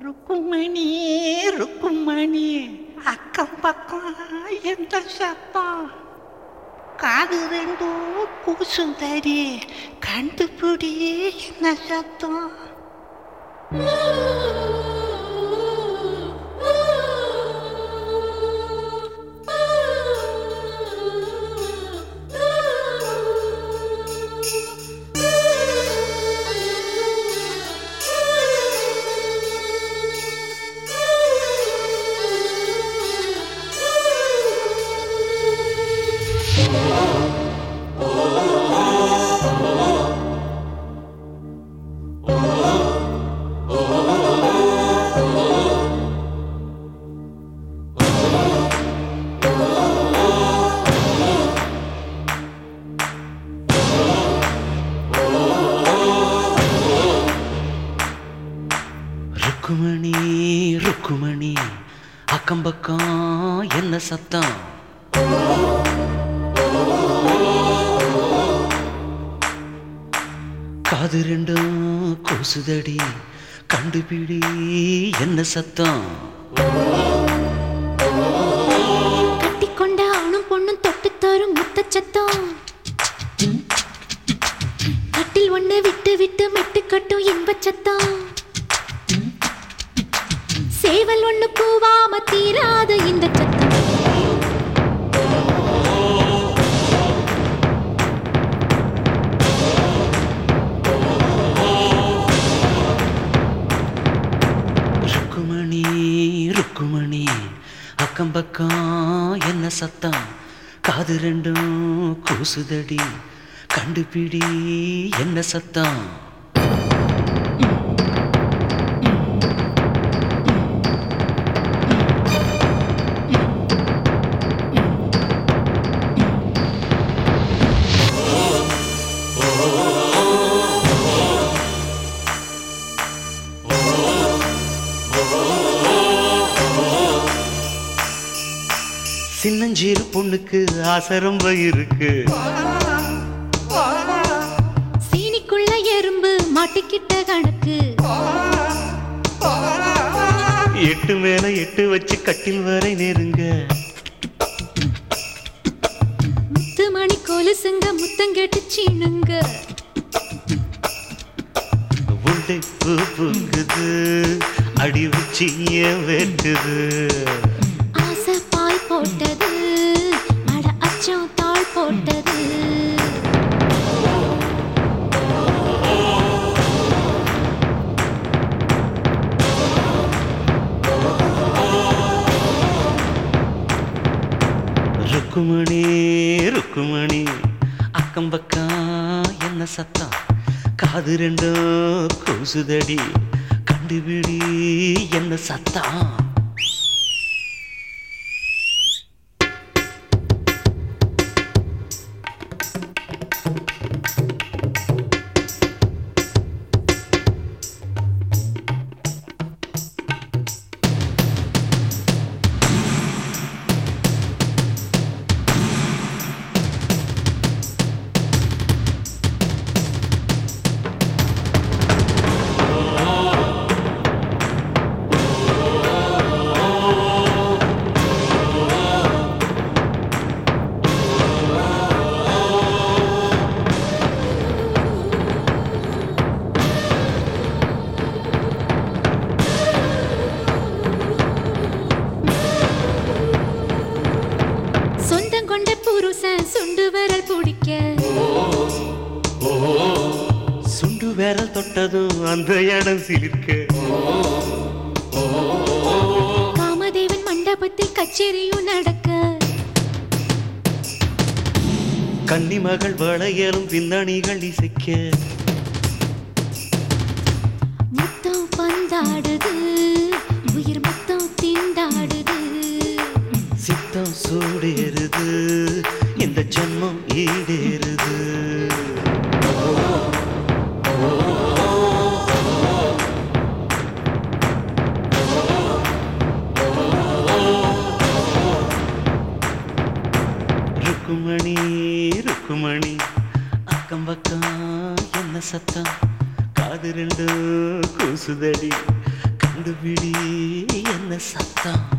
ருக்குமணி ருக்குமணி அக்கம் பக்கம் எந்த சத்தம் காது ரெண்டும் கூசும் தடி கண்டுபிடி என்ன சத்தம் ருக்குமணி ருக்குமணி அக்கம் பக்கம் என்ன சத்தம் காது ரெண்டும் கூசுதடி கண்டுபிடி என்ன சத்தம் கட்டிக்கொண்ட ஆணும் பொண்ணும் தொட்டு தரும் முத்த சத்தம் கட்டில் ஒண்ணு விட்டு விட்டு மெட்டு கட்டும் இன்ப சத்தம் சேவல் ஒண்ணு கூவாம தீராத இந்த சத்தம் ருக்குமணி ருக்குமணி அக்கம் பக்கம் என்ன சத்தம் காது ரெண்டும் கூசுதடி கண்டுபிடி என்ன சத்தம் சின்னஞ்சீரு பொண்ணுக்கு ஆசை ரொம்ப இருக்கு சீனிக்குள்ள எறும்பு மாட்டிக்கிட்ட கணக்கு எட்டு மேல எட்டு வச்சு கட்டில் வரை நெருங்க முத்து மணி கொலுசுங்க முத்தம் கேட்டு சீனுங்க உண்டை பூ பூக்குது அடி உச்சிய வெட்டுது ஆசை பாய் போட்டது அட அச்சம் தாழ் போட்டது ருக்குமணி ருக்குமணி அக்கம் பக்கம் என்ன சத்தம் காது ரெண்டும் கூசுதடி கண்டுபிடி என்ன சத்தம் சொந்தம் கொண்ட புருஷன் சுண்டு விரல் பிடிக்க சுண்டு விரல் தொட்டதும் அந்த இடம் சிலிர்க்க காமதேவன் மண்டபத்தில் கச்சேரியும் நடக்க கன்னிமகள் வளையலும் பின்னணிகள் இசைக்க முத்தம் பந்தாடுது உயிர் முத்தம் திண்டாடுது சித்தம் சூடேறுது இந்த ஜென்மம் ஈடேறுது ருக்குமணி ருக்குமணி அக்கம் பக்கம் என்ன சத்தம் காது ரெண்டு கூசுதடி கண்டுபிடி என்ன சத்தம்